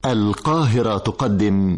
القاهرة تقدم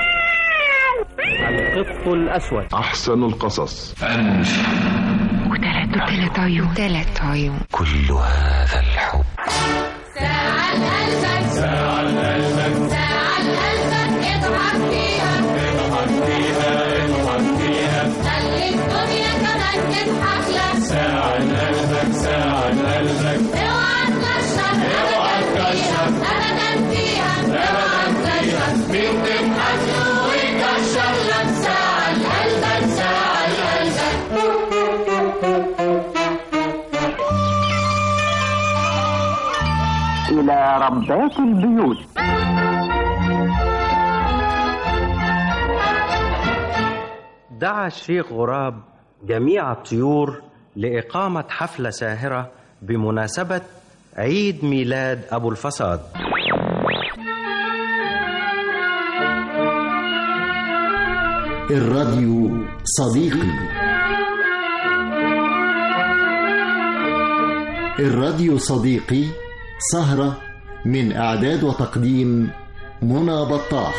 القط الأسود أحسن القصص وثلاث وثلاث عيون ثلاث عيون كل هذا الحب ساعة لقلبك ساعة لقلبك ساعة لقلبك اضحك فيها اضحك فيها اضحك فيها خلي الدنيا كمان تضحك لك ساعة لقلبك ساعة لقلبك اوعى تكشف اوعى تكشف ابدا فيها اوعى تكشف مين تضحك له ويكشف لك ساعة لقلبك ساعة لقلبك إلى ربات البيوت دعا الشيخ غراب جميع الطيور لإقامة حفلة ساهرة بمناسبة عيد ميلاد أبو الفساد الراديو صديقي الراديو صديقي سهرة من إعداد وتقديم منى بطاح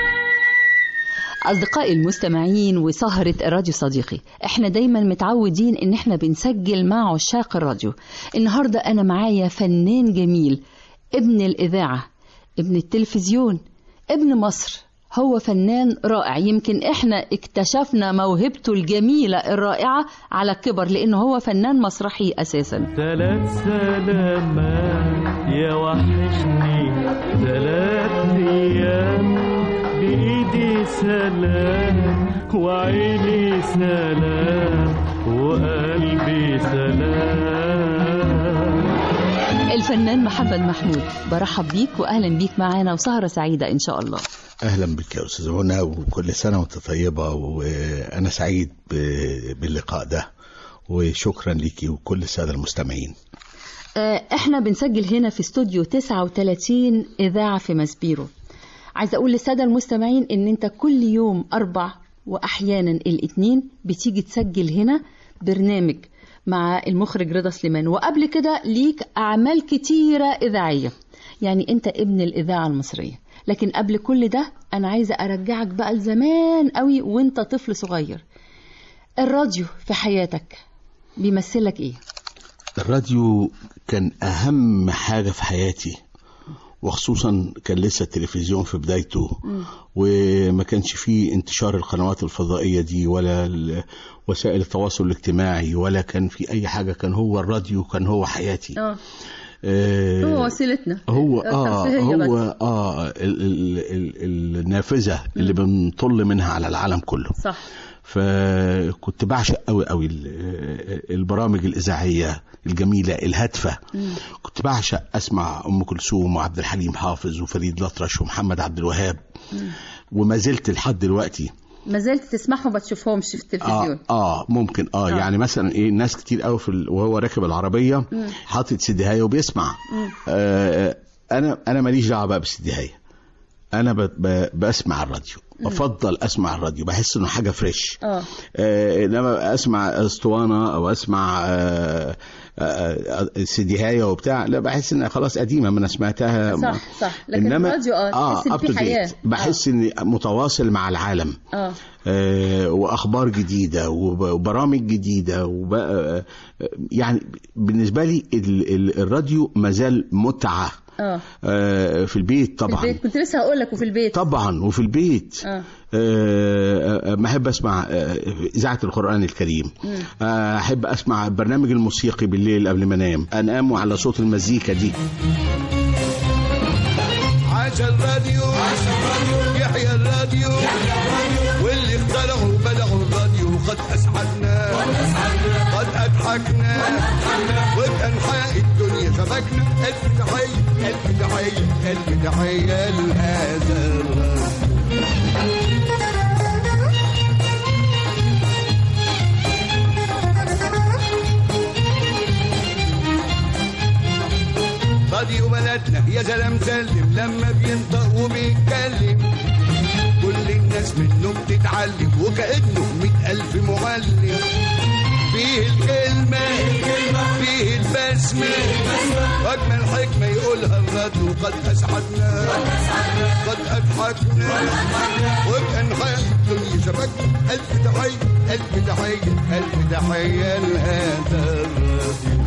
أصدقائي المستمعين وسهرة الراديو صديقي احنا دايما متعودين ان احنا بنسجل مع عشاق الراديو النهاردة انا معايا فنان جميل ابن الإذاعة ابن التلفزيون ابن مصر هو فنان رائع يمكن احنا اكتشفنا موهبته الجميلة الرائعة على الكبر لانه هو فنان مسرحي اساسا ثلاث سلامات يا وحشني ثلاث ايام بايدي سلام وعيني سلام وقلبي سلام الفنان محمد محمود برحب بيك واهلا بيك معانا وسهرة سعيدة ان شاء الله اهلا بك يا استاذ هنا وكل سنه وانت طيبه وانا سعيد ب- باللقاء ده وشكرا ليكي وكل الساده المستمعين آه، احنا بنسجل هنا في استوديو 39 اذاعه في ماسبيرو عايزه اقول للساده المستمعين ان انت كل يوم اربع واحيانا الاثنين بتيجي تسجل هنا برنامج مع المخرج رضا سليمان وقبل كده ليك اعمال كتيره اذاعيه يعني انت ابن الاذاعه المصريه لكن قبل كل ده انا عايزه ارجعك بقى لزمان قوي وانت طفل صغير الراديو في حياتك بيمثلك ايه الراديو كان اهم حاجه في حياتي وخصوصا كان لسه التلفزيون في بدايته وما كانش فيه انتشار القنوات الفضائيه دي ولا ال- وسائل التواصل الاجتماعي ولا كان في اي حاجه كان هو الراديو كان هو حياتي اه آه، هو وسيلتنا هو اه الترفيهية بس. هو اه ال ال ال النافذه اللي بنطل منها على العالم كله صح فكنت بعشق قوي قوي ال- البرامج الاذاعيه الجميله الهادفه كنت بعشق اسمع ام كلثوم وعبد الحليم حافظ وفريد الأطرش ومحمد عبد الوهاب وما زلت لحد دلوقتي ما زلت تسمعهم ما تشوفهمش في التلفزيون اه اه ممكن اه, آه. آه. يعني مثلا ايه ناس كتير قوي في ال... وهو راكب العربيه حاطط سيديهايه وبيسمع آه انا انا ماليش دعوه بقى بالسيديهايه انا ب... ب... بسمع الراديو بفضل اسمع الراديو بحس انه حاجه فريش اه آه انما اسمع اسطوانه او اسمع آه آه سيديهايه وبتاع لا بحس انها خلاص قديمه ما انا سمعتها صح صح لكن الراديو اه تحس ان up to في date. حياه بحس اني متواصل مع العالم اه آه، واخبار جديده وب- وبرامج جديده وب... آه، يعني بالنسبه لي ال- ال- الراديو مازال متعه اه آه، في البيت في طبعا البيت كنت لسه هقول لك وفي البيت طبعا وفي البيت اه آه، آه، بحب اسمع آه، اذاعه القران الكريم آه، احب اسمع البرنامج الموسيقي بالليل قبل ما انام انام على صوت المزيكا دي عاش الراديو يحيى الراديو واللي اخترعوا بدعوا الراديو قد اسعدنا قد اضحكنا وبانحاء الدنيا شبكنا الف تحيه الف تحيه الف تحيه لهذا الراديو راديو بلدنا يا سلام سلم لما بينطق وبيتكلم كل الناس منه بتتعلم وكأنه مئة ألف معلم فيه الكلمة فيه البسمة أجمل حكمة يقولها الراديو قد أسعدنا ضحكنا وبأنحاء الدنيا شبكنا ألف تحية ألف تحية ألف تحية لهذا الراديو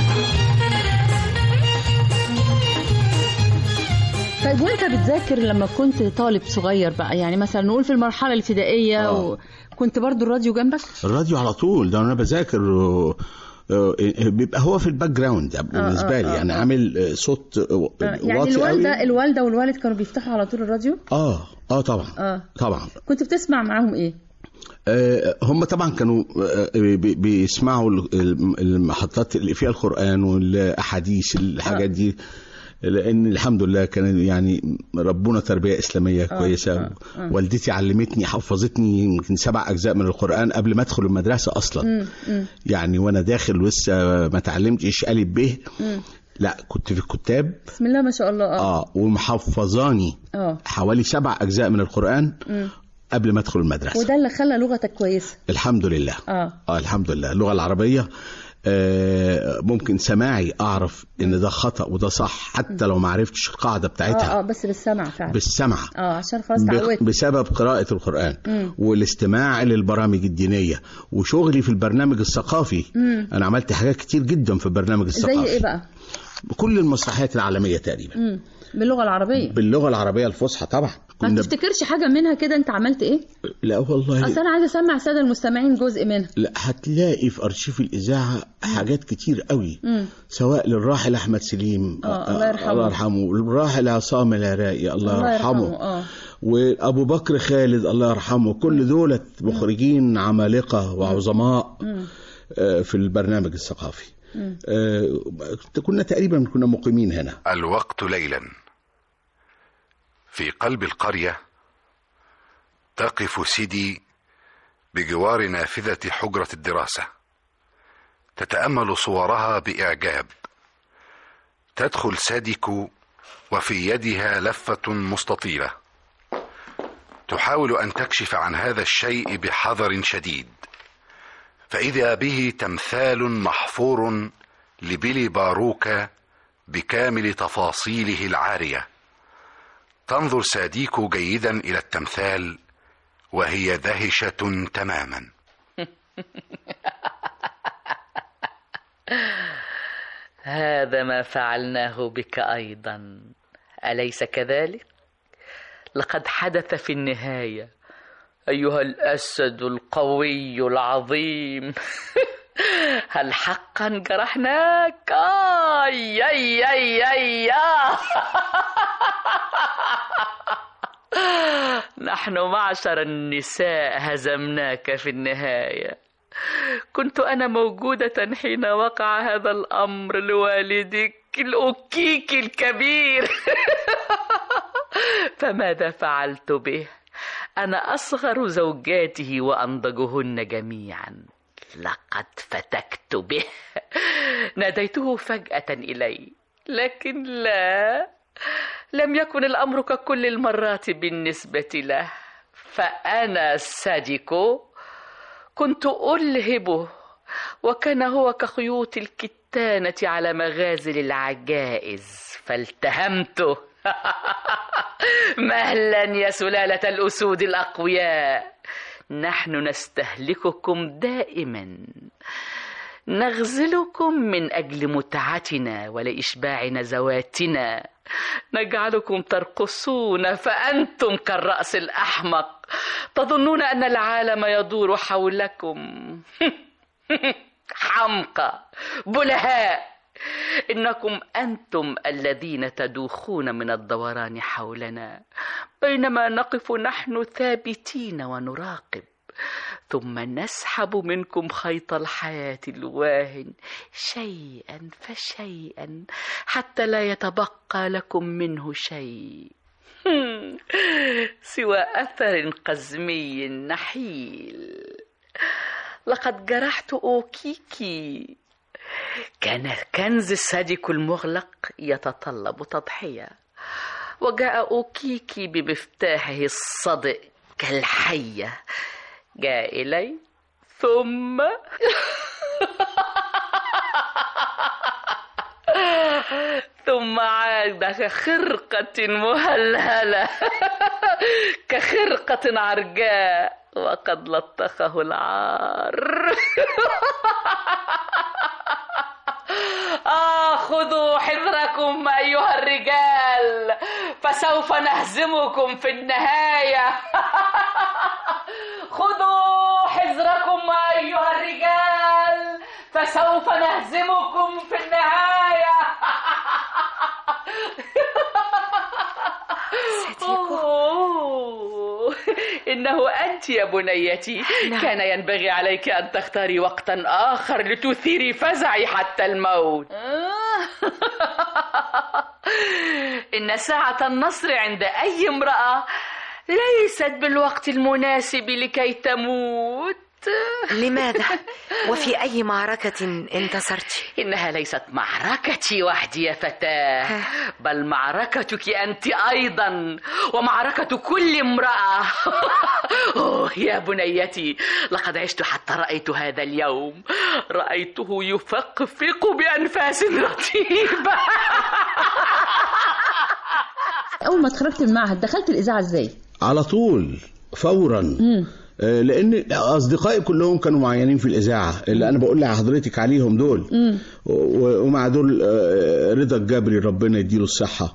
طيب وانت بتذاكر لما كنت طالب صغير بقى يعني مثلا نقول في المرحله الابتدائيه آه. وكنت برضو الراديو جنبك الراديو على طول ده انا بذاكر آه، آه، بيبقى هو في الباك جراوند بالنسبه لي آه، يعني آه. عامل آه، صوت آه، آه، يعني واطي الوالده قوي. الوالده والوالد كانوا بيفتحوا على طول الراديو اه اه طبعا اه طبعا كنت بتسمع معاهم ايه آه، هم طبعا كانوا آه، بي- بيسمعوا ال- ال- المحطات اللي فيها القرآن والأحاديث الحاجات دي لأن الحمد لله كان يعني ربنا تربية إسلامية كويسة آه، آه. والدتي علمتني حفظتني يمكن سبع أجزاء من القرآن قبل ما أدخل المدرسة أصلا مم، مم، يعني وأنا داخل لسه ما اتعلمتش ألف ب مم. لا كنت في الكتاب بسم الله ما شاء الله اه اه ومحفظاني اه حوالي سبع أجزاء من القرآن مم. قبل ما أدخل المدرسة وده اللي خلى لغتك كويسه الحمد لله اه اه الحمد لله اللغه العربيه آه ممكن سماعي اعرف ان ده خطا وده صح حتى لو ما عرفتش القاعده اه بتاعتها اه بس بالسمع فعلا بالسمع اه عشان خلاص ب- اتعودت بسبب قراءة القرآن مم. والاستماع للبرامج الدينية وشغلي في البرنامج الثقافي مم. أنا عملت حاجات كتير جدا في البرنامج الثقافي زي ايه بقى كل المسرحيات العالمية تقريبا مم. باللغه العربيه باللغة العربية الفصحى طبعا ما كنا تفتكرش حاجه منها كده انت عملت ايه لا والله اصل انا عايزه اسمع الساده المستمعين جزء منها لا هتلاقي في ارشيف الاذاعه حاجات كتير قوي مم. سواء للراحل احمد سليم آه، الله يرحمه. الله يرحمه والراحل عصام العراقي الله, الله يرحمه, يرحمه اه وابو بكر خالد الله يرحمه كل دولت مخرجين عمالقه وعظماء مم. آه، في البرنامج الثقافي مم. آه، كنا تقريبا كنا مقيمين هنا الوقت ليلا في قلب القرية تقف سيدي بجوار نافذة حجرة الدراسة تتأمل صورها بإعجاب تدخل ساديكو وفي يدها لفة مستطيلة تحاول أن تكشف عن هذا الشيء بحذر شديد فإذا به تمثال محفور لبيلي باروكا بكامل تفاصيله العارية تنظر ساديكو جيدا إلى التمثال وهي دهشة تماما هذا ما فعلناه بك ايضا اليس كذلك لقد حدث في النهايه ايها الاسد القوي العظيم هل حقا جرحناك اي اي اي اي آه. نحن معشر النساء هزمناك في النهايه كنت انا موجوده حين وقع هذا الامر لوالدك الاوكيك الكبير فماذا فعلت به انا اصغر زوجاته وانضجهن جميعا لقد فتكت به ناديته فجاه الي لكن لا لم يكن الامر ككل المرات بالنسبه له فانا ساديكو كنت ألهبه وكان هو كخيوط الكتانة على مغازل العجائز فالتهمته مهلا يا سلالة الأسود الأقوياء نحن نستهلككم دائما نغزلكم من أجل متعتنا ولإشباع نزواتنا نجعلكم ترقصون فأنتم كالرأس الأحمق تظنون أن العالم يدور حولكم حمقى بلهاء إنكم أنتم الذين تدوخون من الدوران حولنا بينما نقف نحن ثابتين ونراقب ثم نسحب منكم خيط الحياة الواهن شيئا فشيئا حتى لا يتبقى لكم منه شيء سوى أثر قزمي نحيل لقد جرحت أوكيكي كان كنز السادك المغلق يتطلب تضحية وجاء أوكيكي بمفتاحه الصدئ كالحية جاء إلي ثم ثم عاد كخرقة مهلهلة كخرقة عرجاء وقد لطخه العار آه خذوا حذركم أيها الرجال فسوف نهزمكم في النهاية خذوا حذركم أيها الرجال فسوف نهزمكم في النهاية أوه، إنه أنت يا بنيتي كان ينبغي عليك أن تختاري وقتا آخر لتثيري فزعي حتى الموت إن ساعة النصر عند أي امرأة ليست بالوقت المناسب لكي تموت لماذا؟ وفي أي معركة انتصرت؟ إنها ليست معركتي وحدي يا فتاة بل معركتك أنت أيضا ومعركة كل امرأة أوه يا بنيتي لقد عشت حتى رأيت هذا اليوم رأيته يفقفق بأنفاس رطيبة اول ما اتخرجت من المعهد دخلت الاذاعه ازاي على طول فورا آه، لان اصدقائي كلهم كانوا معينين في الاذاعه اللي انا بقول لحضرتك عليهم دول و- ومع دول آه، رضا الجبري ربنا يديله الصحه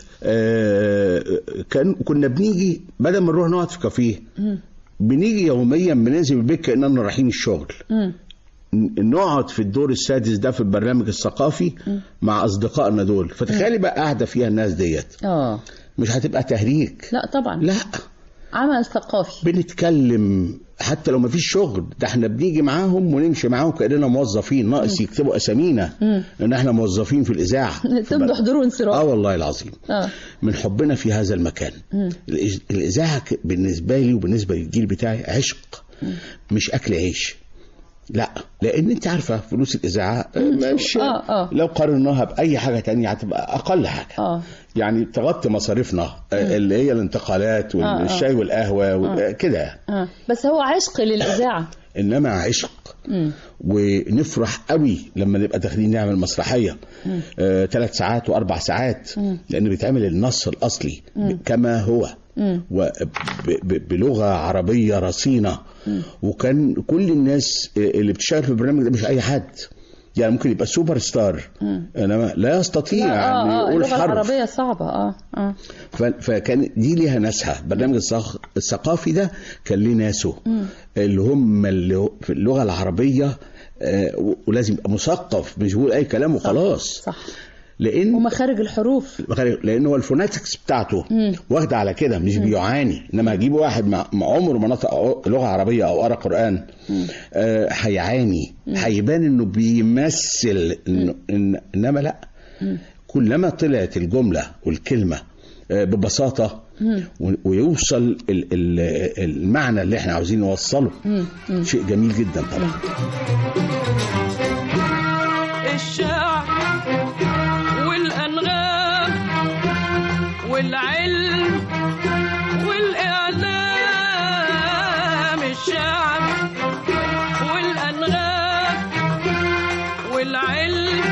آه، كان كنا بنيجي بدل ما نروح نقعد في كافيه بنيجي يوميا بننزل البيت كاننا رايحين الشغل ن- نقعد في الدور السادس ده في البرنامج الثقافي مع اصدقائنا دول فتخيلي بقى قاعده فيها الناس ديت اه مش هتبقى تهريج لا طبعا لا عمل ثقافي بنتكلم حتى لو مفيش شغل ده احنا بنيجي معاهم ونمشي معاهم كاننا موظفين ناقص يكتبوا اسامينا مم. ان احنا موظفين في الاذاعه تمضوا حضور وانصراف اه والله العظيم اه من حبنا في هذا المكان مم. الإج- الاذاعه ك- بالنسبه لي وبالنسبه للجيل بتاعي عشق مش اكل عيش لا لان انت عارفه فلوس الاذاعه آه، مش آه، آه. لو قارناها باي حاجه تانية هتبقى اقل حاجه اه يعني تغطي مصاريفنا آه، اللي هي الانتقالات آه، آه. والشاي والقهوه وال- آه. كده اه بس هو عشق للاذاعه انما عشق مم. ونفرح قوي لما نبقى داخلين نعمل مسرحيه مم. آه، ثلاث ساعات واربع ساعات مم. لان بيتعمل النص الاصلي مم. كما هو مم. وبلغه عربيه رصينه مم. وكان كل الناس اللي بتشتغل في البرنامج ده مش اي حد يعني ممكن يبقى سوبر ستار مم. انما لا يستطيع لا، يعني اه اه يقول اللغه حرف العربيه صعبه اه اه ف- فكان دي ليها ناسها برنامج الثق- الثقافي ده كان ليه ناسه مم. اللي هم اللي في اللغه العربيه آه، و- ولازم يبقى مثقف مش بيقول اي كلام وخلاص صح لان ومخارج الحروف لان هو الفوناتكس بتاعته مم. واخده على كده مش بيعاني انما هجيب واحد مع مع عمره ما نطق لغه عربيه او قرا قران آه، هيعاني هيبان انه بيمثل إنه إن انما لا كلما طلعت الجمله والكلمه آه، ببساطه مم. و- ويوصل ال- ال- المعنى اللي احنا عاوزين نوصله مم. مم. شيء جميل جدا طبعا الشعر والأنغام والعلم والإعلام الشعر والأنغام والعلم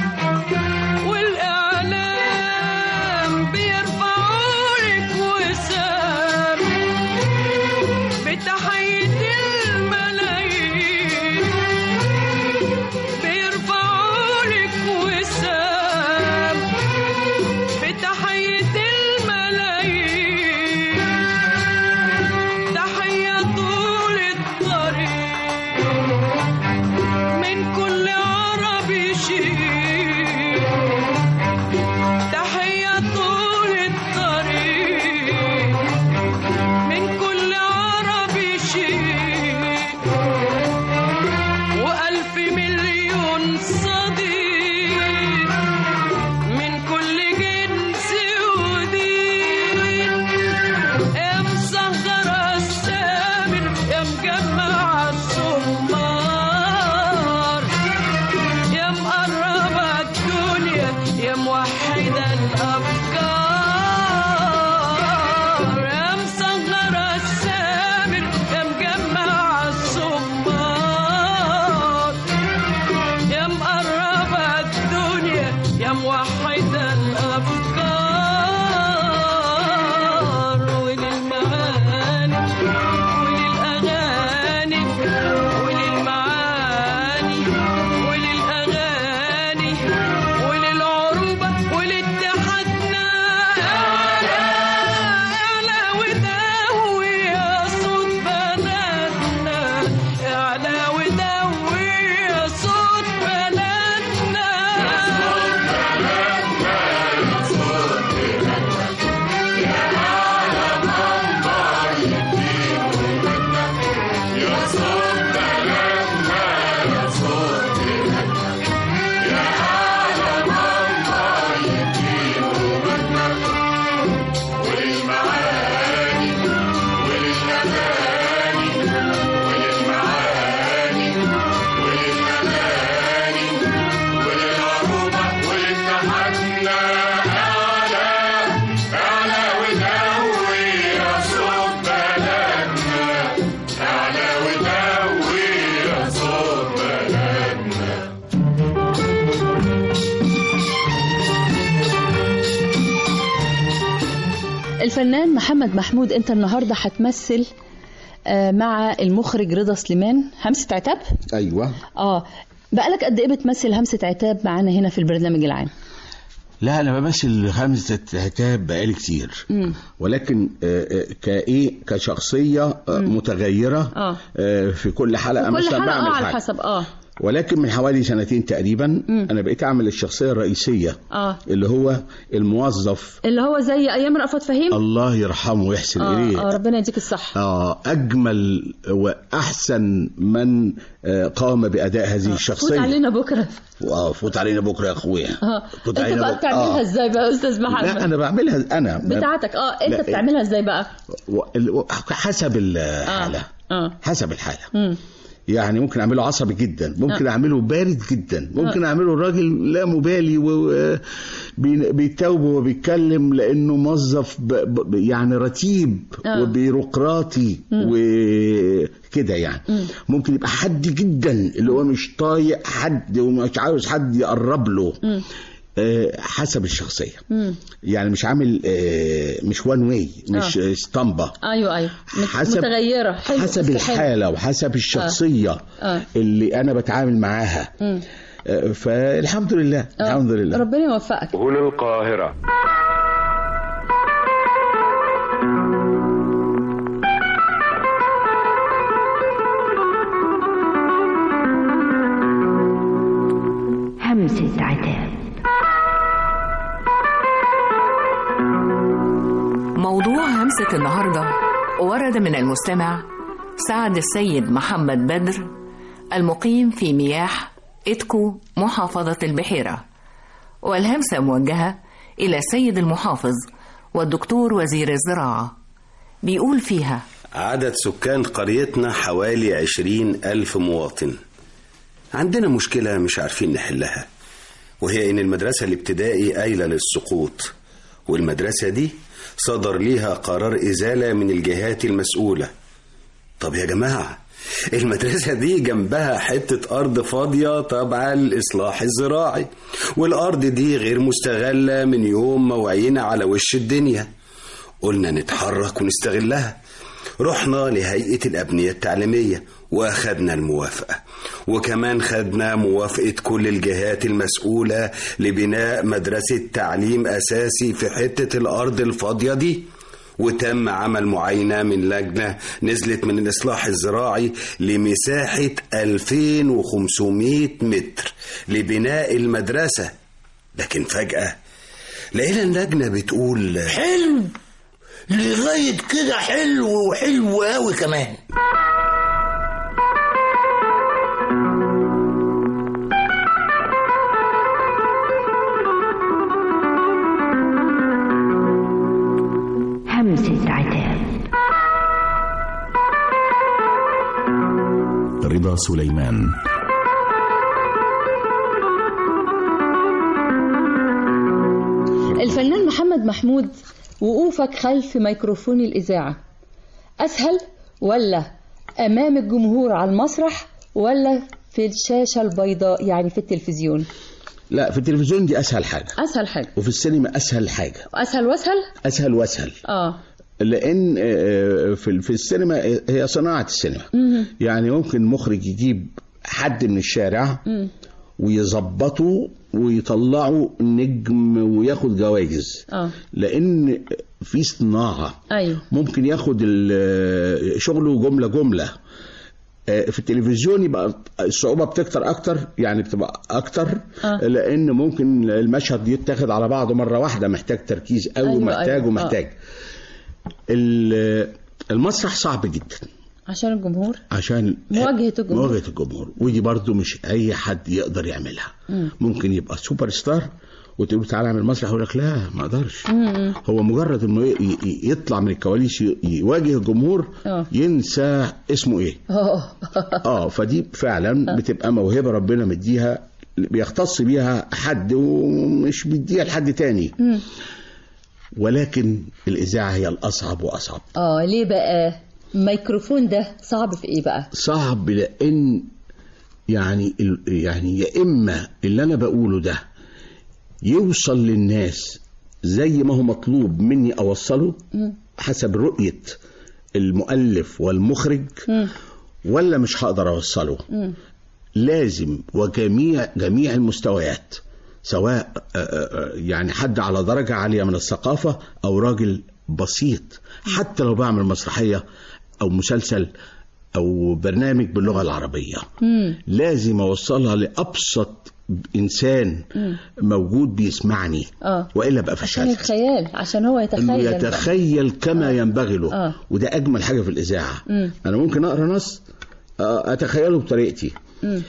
والإعلام بيرفعوا لك وسام بتحية الملايين بيرفعوا لك وسام بتحية الملايين الفنان محمد محمود انت النهارده هتمثل آه، مع المخرج رضا سليمان همسة عتاب ايوه اه بقالك قد ايه بتمثل همسة عتاب معانا هنا في البرنامج العام لا انا بمثل خمسة عتاب بقالي كتير مم. ولكن آه، آه، كايه كشخصيه آه، متغيره اه آه، في كل حلقه كل مثلا حلقة بعمل اه على حاجة. حسب اه ولكن من حوالي سنتين تقريبا انا بقيت اعمل الشخصيه الرئيسيه اه اللي هو الموظف اللي هو زي ايام رأفت فهيم الله يرحمه ويحسن اليه اه, آه ربنا يديك الصحة آه أجمل وأحسن من آه، قام بأداء هذه فوت الشخصية علينا بكرة آه، فوت علينا بكرة يا أخويا اه فوت انت علينا بقى بكرة. بتعملها آه. ازاي بقى يا استاذ محمد لا أنا بعملها أنا بتاعتك اه انت لا، بتعملها ازاي بقى و- ال- حسب الحالة اه حسب الحالة مم. يعني ممكن اعمله عصبي جدا ممكن آه. اعمله بارد جدا ممكن آه. اعمله راجل لا مبالي وبيتوب وبيتكلم لانه موظف ب... ب... يعني رتيب آه. وبيروقراطي مم. وكده يعني مم. ممكن يبقى حد جدا اللي هو مش طايق حد ومش عاوز حد يقرب له مم. آه، حسب الشخصيه مم. يعني مش عامل آه، مش وان واي مش آه. اسطمبه ايوه ايوه مت- حسب- متغيرة حلو حسب بس حلو. الحاله وحسب الشخصيه اه اللي انا بتعامل معاها مم. آه، فالحمد لله آه. الحمد لله ربنا يوفقك هنا القاهرة همسة عتاب موضوع همسة النهاردة ورد من المستمع سعد السيد محمد بدر المقيم في مياح إتكو محافظة البحيرة والهمسة موجهة إلى السيد المحافظ والدكتور وزير الزراعة بيقول فيها عدد سكان قريتنا حوالي عشرين ألف مواطن عندنا مشكلة مش عارفين نحلها وهي إن المدرسة الابتدائي قايلة للسقوط والمدرسة دي صدر ليها قرار إزالة من الجهات المسؤولة طب يا جماعة المدرسة دي جنبها حتة أرض فاضية تابعة للإصلاح الزراعي والأرض دي غير مستغلة من يوم ما وعينا على وش الدنيا قلنا نتحرك ونستغلها رحنا لهيئة الأبنية التعليمية وأخدنا الموافقة وكمان خدنا موافقة كل الجهات المسؤولة لبناء مدرسة تعليم أساسي في حتة الأرض الفاضية دي وتم عمل معاينة من لجنة نزلت من الإصلاح الزراعي لمساحة 2500 متر لبناء المدرسة لكن فجأة لقينا اللجنة بتقول حلو لغاية كده حلو وحلو قوي كمان همسة عتاب رضا سليمان الفنان محمد محمود وقوفك خلف ميكروفون الإذاعة أسهل ولا أمام الجمهور على المسرح ولا في الشاشة البيضاء يعني في التلفزيون لا في التلفزيون دي اسهل حاجه أسهل حاجة وفي السينما اسهل حاجه أسهل وأسهل اسهل واسهل آه لان آه، في في السينما هي صناعه السينما مم. يعني ممكن مخرج يجيب حد من الشارع مم. ويظبطه ويطلعه نجم وياخد جوائز آه لان في صناعه أيوه ممكن ياخد ال- شغله جمله جمله آه، في التلفزيون يبقى الصعوبه بتكتر اكتر يعني بتبقى اكتر آه. لان ممكن المشهد يتاخد على بعضه مره واحده محتاج تركيز قوي أيوة، ومحتاج أيوة، ومحتاج ال- المسرح صعب جدا عشان الجمهور عشان مواجهة الجمهور. مواجهه الجمهور ودي برضو مش اي حد يقدر يعملها مم. ممكن يبقى سوبر ستار وتقول له تعالى اعمل مسرح يقول لك لا ما اقدرش مم. هو مجرد انه ي- ي- يطلع من الكواليس ي- يواجه الجمهور آه. ينسى اسمه ايه آه. اه فدي فعلا بتبقى موهبه ربنا مديها بيختص بيها حد ومش بيديها لحد تاني مم. ولكن الاذاعه هي الاصعب واصعب اه ليه بقى الميكروفون ده صعب في ايه بقى صعب لان يعني ال- يعني يا اما اللي انا بقوله ده يوصل للناس زي ما هو مطلوب مني اوصله مم. حسب رؤيه المؤلف والمخرج مم. ولا مش هقدر اوصله مم. لازم وجميع جميع المستويات سواء آه، آه، يعني حد على درجة عالية من الثقافة أو راجل بسيط حتى لو بعمل مسرحية أو مسلسل أو برنامج باللغة العربية مم. لازم أوصلها لأبسط إنسان مم. موجود بيسمعني اه وإلا أبقى عشان فشلت الخيال عشان هو يتخيل انه بقى. يتخيل كما ينبغي له آه. وده اجمل حاجه في الاذاعه مم. انا ممكن اقرا نص آه، اتخيله بطريقتي مم.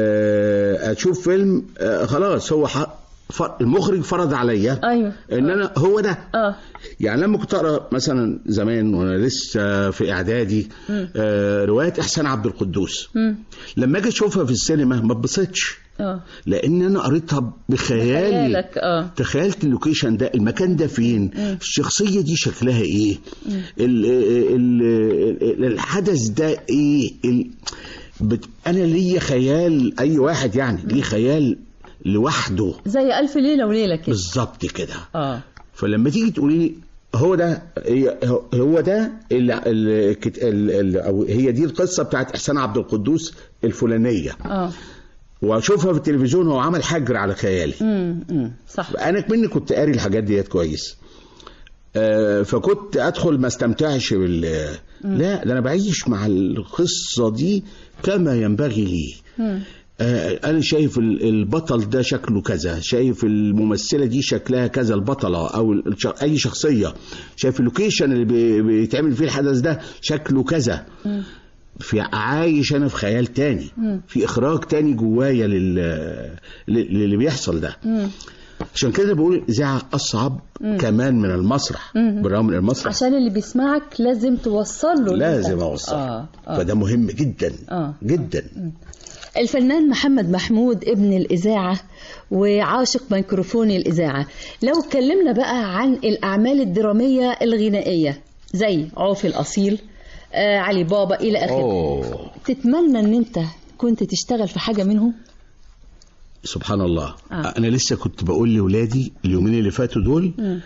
آه، اشوف فيلم آه، خلاص هو ح... ف... المخرج فرض عليا ايوه ان انا هو ده اه يعني لما كنت اقرا مثلا زمان وانا لسه في اعدادي مم. آه، روايه احسان عبد القدوس مم. لما اجي اشوفها في السينما ما اتبسطش اه لان انا قريتها بخيالي خيالك اه تخيلت اللوكيشن ده المكان ده فين مم. الشخصية دي شكلها ايه مم. ال ال ال الحدث ده ايه ال بت انا ليا خيال اي واحد يعني ليه خيال لوحده زي ألف ليلة وليلة كده بالظبط كده اه فلما تيجي تقولي لي هو ده هي هو ده ال ال ال ال أو هي دي القصه بتاعت احسان عبد القدوس الفلانيه اه واشوفها في التلفزيون هو عمل حجر على خيالي امم امم صح انا كمني كنت قاري الحاجات ديت كويس آه، فكنت ادخل ما استمتعش بال لا ده انا بعيش مع القصه دي كما ينبغي لي مم. آه، انا شايف ال- البطل ده شكله كذا شايف الممثله دي شكلها كذا البطله او الش- اي شخصيه شايف اللوكيشن اللي بي- بيتعمل فيه الحدث ده شكله كذا مم. في عايش انا في خيال تاني مم. في اخراج تاني جوايا لل... لل- للي بيحصل ده مم. عشان كده بقول الاذاعه اصعب مم. كمان من المسرح مم. بالرغم من المسرح عشان اللي بيسمعك لازم توصل له اللي لازم أنت- اوصل اه اه فده مهم جدا اه جدا الفنان محمد محمود ابن الإذاعة وعاشق ميكروفون الإذاعة لو اتكلمنا بقى عن الأعمال الدرامية الغنائية زي عوف الأصيل آه علي بابا إلى آخره أوه. تتمنى أن أنت كنت تشتغل في حاجة منهم سبحان الله آه. انا لسه كنت بقول لاولادي اليومين اللي فاتوا دول مم.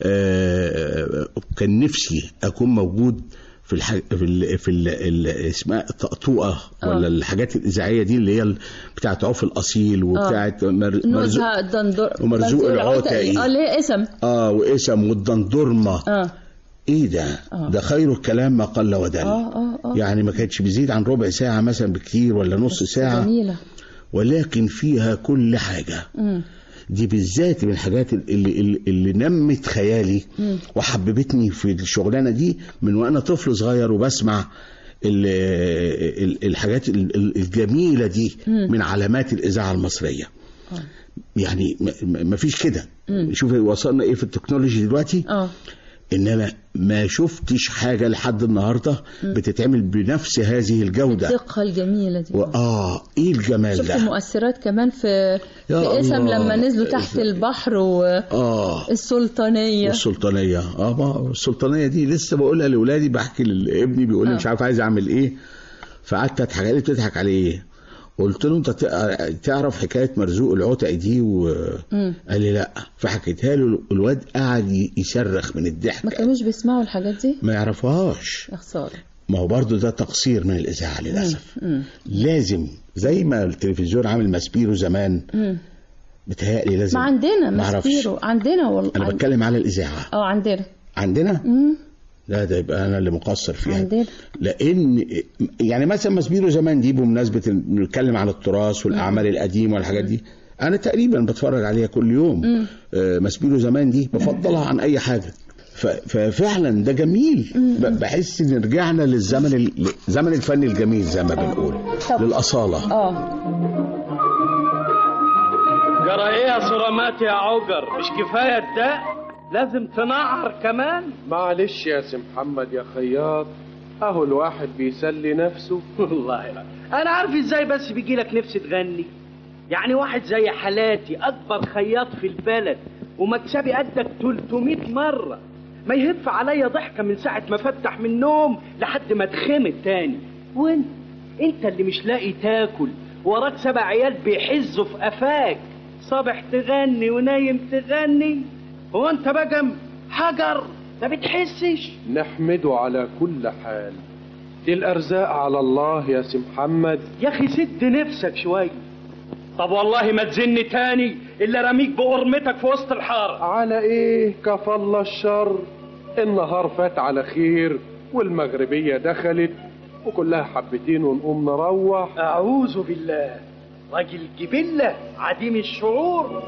آه كان نفسي اكون موجود في الح... في ال... في ال... ال... اسمها الطقطوقه ولا آه. الحاجات الاذاعيه دي اللي هي ال- بتاعت عوف الاصيل وبتاعت مر... مرزوق نزهة الدندور ومرزوق العتقي. اه ليه اسم اه واسم والدندرمه اه ايه ده آه. ده خير الكلام ما قل ودل اه اه اه يعني ما كانتش بيزيد عن ربع ساعه مثلا بكتير ولا نص ساعه جميلة ولكن فيها كل حاجه مم. دي بالذات من الحاجات اللي, اللي, اللي نمت خيالي مم. وحببتني في الشغلانه دي من وانا طفل صغير وبسمع ال- ال- الحاجات ال- ال- الجميله دي مم. من علامات الاذاعه المصريه آه. يعني ما فيش كده مم. شوف وصلنا ايه في التكنولوجي دلوقتي اه ان انا ما شفتش حاجه لحد النهارده مم. بتتعمل بنفس هذه الجوده الدقة الجميلة دي واه ايه الجمال شفت ده المؤثرات كمان في يا في اسم الله. لما نزلوا تحت البحر اه والسلطانية والسلطانيه اه ما السلطانيه دي لسه بقولها لاولادي بحكي لابني بيقول لي آه. مش عارف عايز اعمل ايه فقعدت اضحك عليه بتضحك عليه ايه قلت له انت تع- تعرف حكايه مرزوق العتقي دي وقال مم. لي لا فحكيتها له الواد قعد ي- يصرخ من ما الضحك كانوش بيسمعوا الحاجات دي ما يعرفوهاش يا خسارة ما هو برضو ده تقصير من الاذاعه للاسف مم. لازم زي ما التلفزيون عامل ماسبيرو زمان مم. بتهيألي لازم ما عندنا معرفش. ماسبيرو عندنا والله انا بتكلم على الاذاعه اه عندنا عندنا مم. لا ده يبقى انا اللي مقصر فيها عندنا لان يعني مثلا مسبيرو زمان دي بمناسبه إن بنتكلم عن التراث والاعمال القديمه والحاجات دي انا تقريبا بتفرج عليها كل يوم مم. آه، مسبيرو زمان دي بفضلها عن اي حاجه ف- ففعلا ده جميل ب- بحس ان رجعنا للزمن ال- زمن الفن الجميل زي ما بنقول طب. للاصاله اه جرى ايه يا صرامات يا عجر مش كفايه الدق لازم تنعر كمان معلش يا سي محمد يا خياط اهو الواحد بيسلي نفسه والله لا. انا عارف ازاي بس بيجي لك نفس تغني يعني واحد زي حالاتي اكبر خياط في البلد ومكسبي قدك 300 مره ما يهف عليا ضحكه من ساعه ما فتح من النوم لحد ما اتخمت تاني وانت انت اللي مش لاقي تاكل وراك سبع عيال بيحزوا في قفاك صبح تغني ونايم تغني هو انت بقى حجر ما بتحسش نحمده على كل حال دي الأرزاق على الله يا سي محمد يا اخي سد نفسك شويه طب والله ما تزن تاني الا رميك بقرمتك في وسط الحاره على ايه كفى الله الشر النهار فات على خير والمغربية دخلت وكلها حبتين ونقوم نروح اعوذ بالله راجل جبله عديم الشعور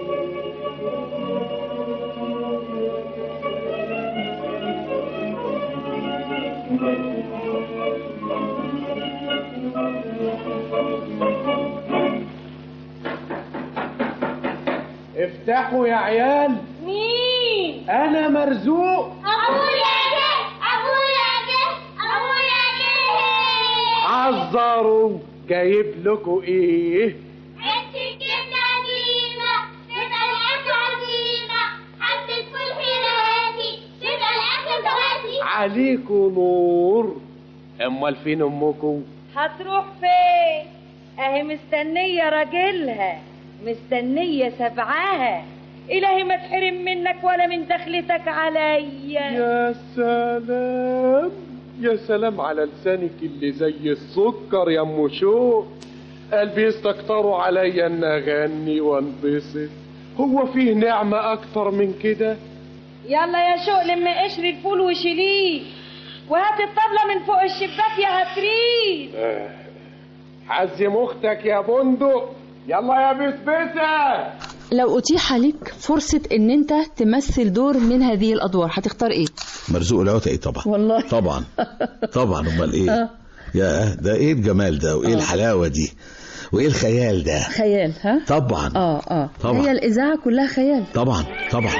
افتحوا يا عيال مين؟ انا مرزوق أبويا جه أبويا جه أبويا جه عذروا جايب لكم ايه حتة جبنة قديمة تبقى الأكل عزيمة حبة فول هيراتي تبقى الأكل دواتي عليكم نور امال فين امكم هتروح فين اهي مستنية راجلها مستنية سبعها إلهي ما تحرم منك ولا من دخلتك عليا يا سلام يا سلام على لسانك اللي زي السكر يا ام شوق قلبي يستكتروا عليا ان اغني وانبسط هو فيه نعمة اكتر من كده يلا يا شوق لما قشر الفول وشيليه وهات الطبلة من فوق الشباك يا هتريد آه. حزم اختك يا بندق يلا يا بسبسة لو أتيح لك فرصة إن أنت تمثل دور من هذه الأدوار هتختار إيه؟ مرزوق العتقي طبعا والله طبعا طبعا امال ايه آه. يا ده ايه الجمال ده وايه آه. الحلاوه دي وايه الخيال ده خيال ها؟ طبعا اه اه طبعا. هي الإذاعة كلها خيال طبعا طبعا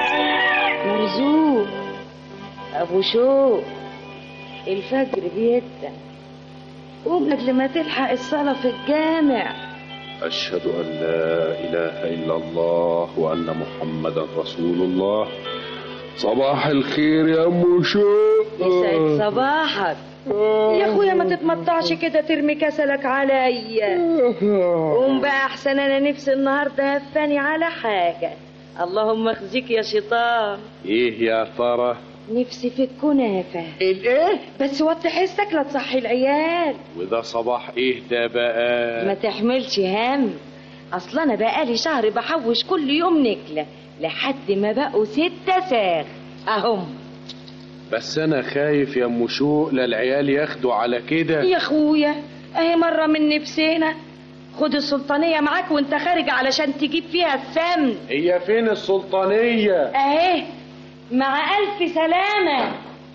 مرزوق أبو شوق الفجر بيدن قوم قبل ما تلحق الصلاة في الجامع أشهد أن لا إله إلا الله وأن محمدا رسول الله صباح الخير يا أم شوق يسعد صباحك يا اخويا ما تتمطعش كده ترمي كسلك عليا قوم بقى احسن انا نفسي النهارده هفاني على حاجه اللهم اخزيك يا شيطان إيه يا ترى نفسي في الكنافه الايه بس وطي حسك لا تصحي العيال وده صباح إيه ده ما بقى تحملش هم اصل انا بقالي شهر بحوش كل يوم نكله لحد ما بقوا ستة ساغ اهم بس أنا خايف يا أم شوق لا العيال ياخدوا على كده يا اخويا اهي مرة من نفسنا خد السلطانية معاك وانت خارج علشان تجيب فيها السمن هي فين السلطانية اهي مع الف سلامة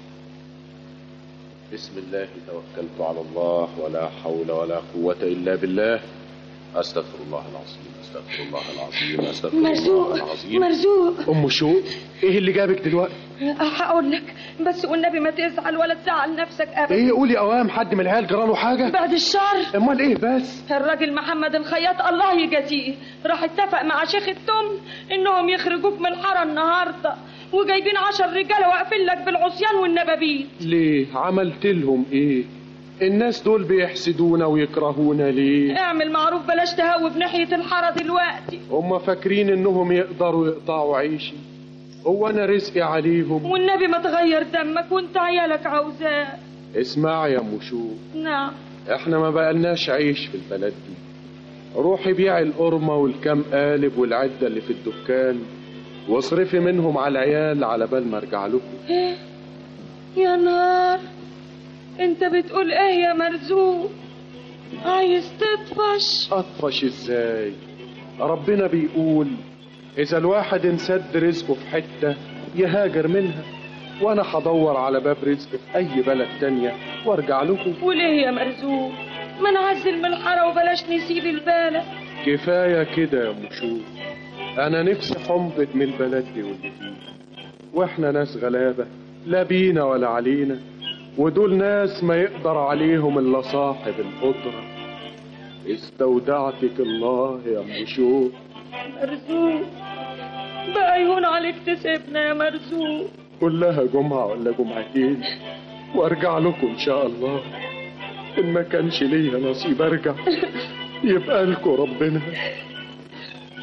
بسم الله توكلت على الله ولا حول ولا قوة إلا بالله أستغفر الله العظيم أستغفر الله العظيم أستغفر الله مرزوق العظيم مرزوق أم شوق إيه اللي جابك دلوقتي هقول لك بس والنبي ما تزعل ولا تزعل نفسك ابدا إيه قولي أوام حد من العيال جراله حاجة بعد الشر أمال إيه بس الراجل محمد الخياط الله يجازيه راح اتفق مع شيخ التم انهم يخرجوك من الحاره النهارده وجايبين عشر رجاله واقفين لك بالعصيان والنبابيت ليه عملت لهم إيه الناس دول بيحسدونا ويكرهونا ليه اعمل معروف بلاش تهوب ناحيه الحاره دلوقتي هم فاكرين إنهم يقدروا يقطعوا عيشي هو أنا رزقي عليهم والنبي ما تغير دمك وانت عيالك عاوزاه اسمع يا أم شوق نعم احنا ما بقالناش عيش في البلد دي روحي بيعي القرمة والكام قالب والعدة اللي في الدكان واصرفي منهم على العيال على بال ما ارجع لكم إيه؟ يا نار انت بتقول ايه يا مرزوق عايز تطفش اطفش ازاي ربنا بيقول اذا الواحد انسد رزقه في حتة يهاجر منها وانا هدور على باب رزق في اي بلد تانية وارجع لكم وليه يا مرزوق ما نعزل من الحاره وبلاش نسيب البلد كفاية كده يا مشوق أنا نفسي حمضت من البلد دي واللي فيه وإحنا ناس غلابة لا بينا ولا علينا ودول ناس ما يقدر عليهم إلا صاحب القدرة استودعتك الله يا مشوق مرزوق بقى يهون عليك تسيبنا يا مرزوق كلها جمعة ولا جمعتين وارجع لكم إن شاء الله إن ما كانش ليا نصيب أرجع يبقى لكم ربنا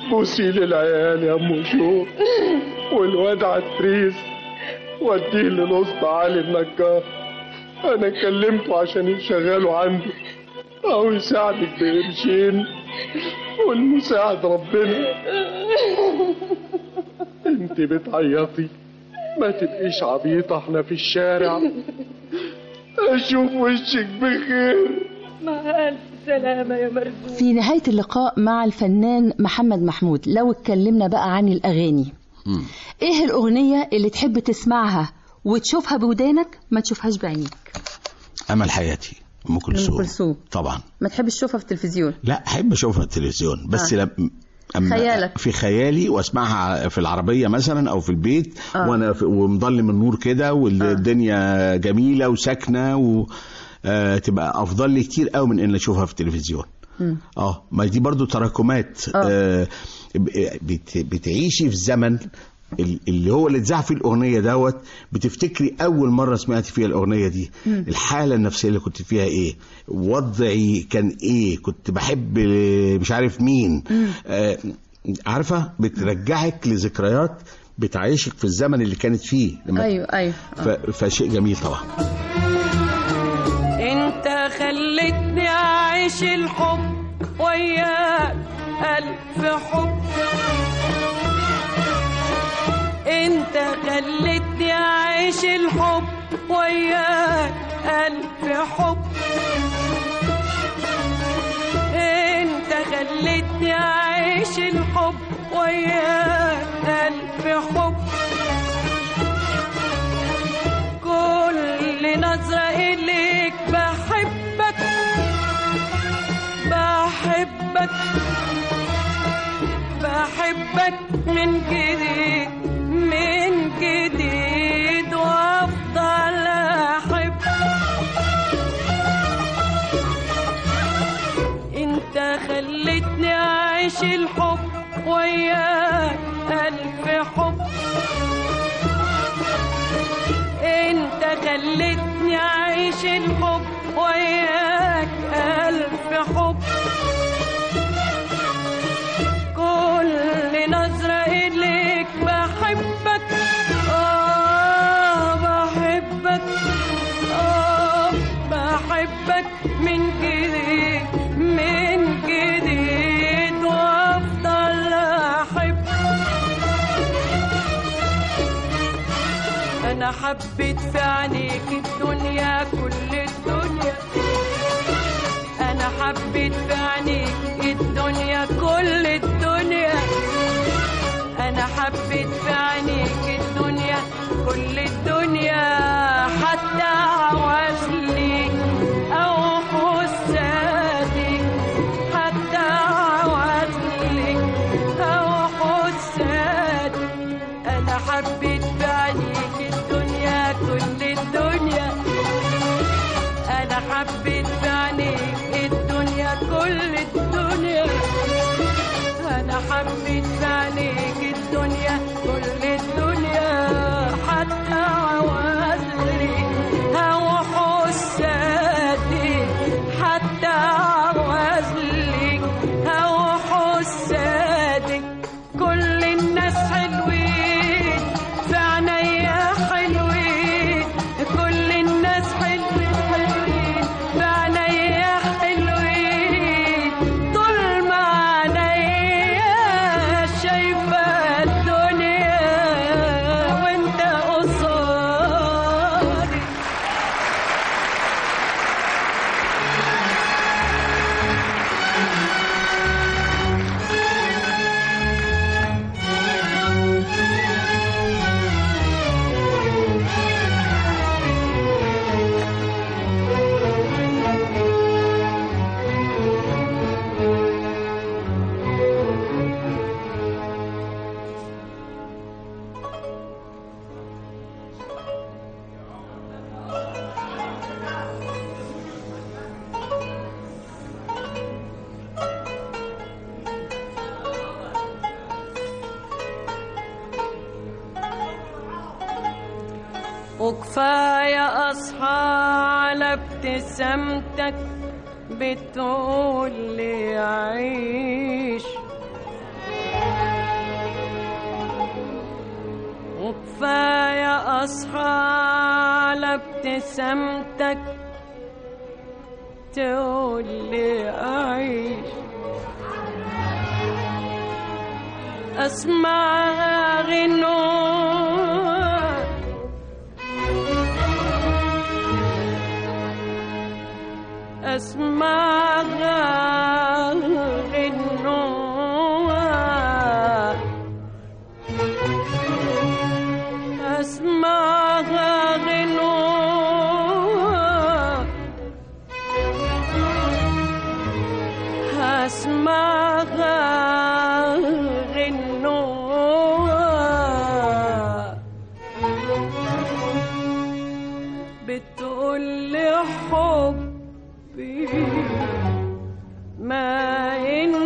بوسي للعيال يا ام شوق والواد عتريس وديه للوسط علي النجار انا كلمته عشان يشغله عنده او يساعدك بقرشين والمساعد ربنا انت بتعيطي ما تبقيش عبيطة احنا في الشارع اشوف وشك بخير مع ألف سلامة يا مرزوق في نهاية اللقاء مع الفنان محمد محمود لو اتكلمنا بقى عن الأغاني ايه الأغنية اللي تحب تسمعها وتشوفها بودانك ما تشوفهاش بعينيك امل حياتي ام كلثوم أم كلثوم. طبعا ما تحبش تشوفها في التلفزيون لا احب اشوفها في التلفزيون بس آه. لم أما خيالك. في خيالي واسمعها في العربيه مثلا او في البيت آه. وانا في ومضلم النور كده والدنيا جميله وساكنه و آه تبقى افضل لي كتير قوي من ان اشوفها في التلفزيون مم. اه ما دي برضو تراكمات آه بت بتعيشي في زمن ال- اللي هو اللي اتذاع فيه الاغنيه دوت بتفتكري اول مره سمعتي فيها الاغنيه دي مم. الحاله النفسيه اللي كنت فيها ايه وضعي كان ايه كنت بحب مش عارف مين آه عارفه بترجعك لذكريات بتعيشك في الزمن اللي كانت فيه لما ايوه ايوه ف... فشيء جميل طبعا انت خلتني اعيش الحب وياك الف حب انت خلتني اعيش الحب وياك الف حب انت خلتني اعيش الحب وياك الف حب كل نظرة إليك بحبك بحبك بحبك من جديد من جديد وأفضل أحب انت خلتني أعيش الحب وياك ألف حب انت خلتني اعيش الحب وياك الف حب كل نظرة اليك بحبك اه بحبك اه بحبك من جديد من جديد وافضل احب انا حبيت في عينيك الدنيا كل الدنيا انا حبيت في عينيك الدنيا كل الدنيا انا حبيت في عينيك الدنيا كل الدنيا حتى عوزلي او حسادي حتى عوزلي او حسادي انا حبيت في عينيك الدنيا كل الدنيا انا حبيت في عينيك الدنيا كل الدنيا انا حبيت في عينيك الدنيا كل الدنيا حتى عوازلي او حسادي حتى عوازلي او حسادي كل الناس حلوين في عينيا حلوين كل الناس حلوين حلوين في عينيا حلوين طول ما عينيا شايفة الدنيا وانت قصادي وكفاية أصحى على ابتسامتك بتقول لي عيش وكفاية أصحى على ابتسامتك تقول لي أعيش أسمع غنوة أسمع غنوة أسمع غنوة أسمع غنوة بتقول لي حبي ما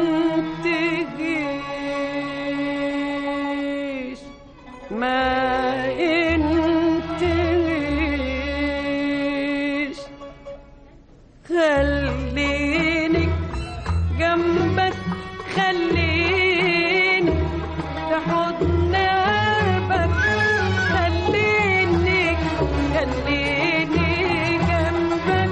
ينتهيش ما ينتهيش خليني جنبك خليني في حضن قلبك خليني خليني جنبك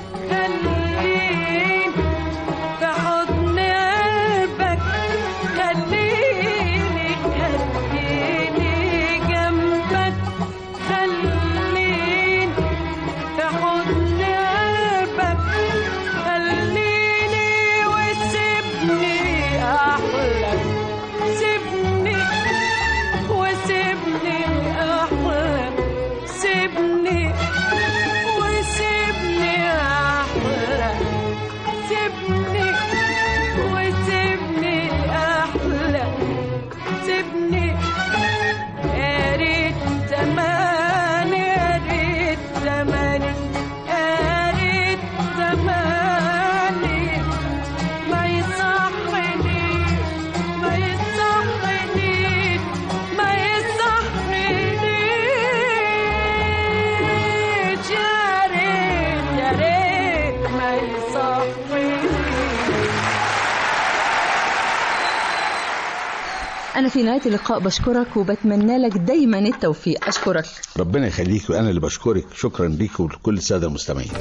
خليني في حضن قلبك خليني خليني جنبك خليني في حضن قلبك خليني وسيبني أحلم سيبني وسيبني أحلم سيبني وسيبني أحلم سيبني وسيبني أحلم سيبني يا ريت زماني يا ريت زماني يا ريت زماني ما يصحنيش ما يصحنيش ما يصحنيش يا ريت يا ريت ما يصحنيش أنا في نهاية اللقاء بشكرك وبتمنى لك دايما التوفيق أشكرك ربنا يخليك وانا اللي بشكرك شكرا ليك ولكل الساده المستمعين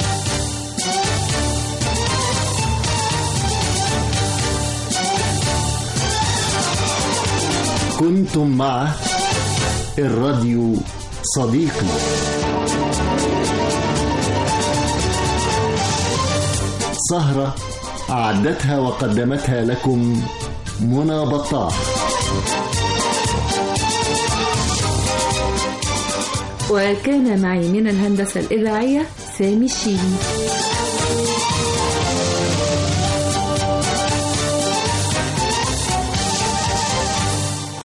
كنتم مع الراديو صديقي سهرة أعدتها وقدمتها لكم منى بطاح وكان معي من الهندسة الإذاعية سامي الشيبي